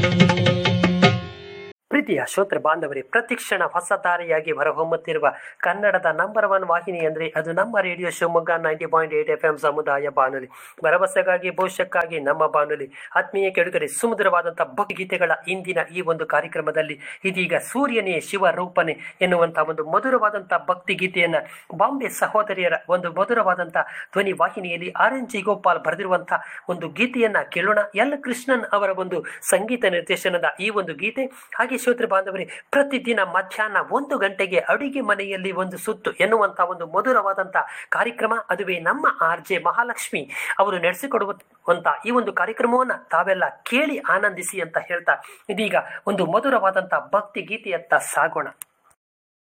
ಪ್ರೀತಿಯ ಶ್ರೋತೃ ಬಾಂಧವರೇ ಪ್ರತಿಕ್ಷಣ ಹೊಸ ದಾರಿಯಾಗಿ ಹೊರಹೊಮ್ಮುತ್ತಿರುವ ಕನ್ನಡದ ನಂಬರ್ ಒನ್ ವಾಹಿನಿ ಅಂದರೆ ಅದು ನಮ್ಮ radio Shivamogga ninety point eight F M ಸಮುದಾಯ ಬಾನುಲಿ ಭರವಸೆಗಾಗಿ ಭವಿಷ್ಯಕ್ಕಾಗಿ ನಮ್ಮ ಬಾನುಲಿ ಆತ್ಮೀಯ ಕೆಡುಗರೆ ಸುಮಧುರವಾದಂಥ ಭಕ್ತಿಗೀತೆಗಳ ಇಂದಿನ ಈ ಒಂದು ಕಾರ್ಯಕ್ರಮದಲ್ಲಿ ಇದೀಗ ಸೂರ್ಯನೇ ಶಿವರೂಪನೆ ಎನ್ನುವಂಥ ಒಂದು ಮಧುರವಾದಂಥ ಭಕ್ತಿ ಗೀತೆಯನ್ನು ಬಾಂಬೆ ಸಹೋದರಿಯರ ಒಂದು ಮಧುರವಾದಂಥ ಧ್ವನಿ ವಾಹಿನಿಯಲ್ಲಿ ಆರ್ ಎನ್ ಜಿ ಗೋಪಾಲ್ ಬರೆದಿರುವಂಥ ಒಂದು ಗೀತೆಯನ್ನ ಕೇಳೋಣ ಎಲ್ ಕೃಷ್ಣನ್ ಅವರ ಒಂದು ಸಂಗೀತ ನಿರ್ದೇಶನದ ಈ ಒಂದು ಗೀತೆ ಹಾಗೆ ಶ್ರೋತೃ ಬಾಂಧವರೇ ಪ್ರತಿದಿನ ಮಧ್ಯಾಹ್ನ ಒಂದು ಗಂಟೆಗೆ ಅಡುಗೆ ಮನೆಯಲ್ಲಿ ಒಂದು ಸುತ್ತು ಎನ್ನುವಂಥ ಒಂದು ಮಧುರವಾದಂಥ ಕಾರ್ಯಕ್ರಮ ಅದುವೇ ನಮ್ಮ ಆರ್ ಜೆ ಮಹಾಲಕ್ಷ್ಮಿ ಅವರು ನಡೆಸಿಕೊಡುವಂಥ ಈ ಒಂದು ಕಾರ್ಯಕ್ರಮವನ್ನು ತಾವೆಲ್ಲ ಕೇಳಿ ಆನಂದಿಸಿ ಅಂತ ಹೇಳ್ತಾ ಇದೀಗ ಒಂದು ಮಧುರವಾದಂಥ ಭಕ್ತಿ ಗೀತೆಯತ್ತ ಸಾಗೋಣ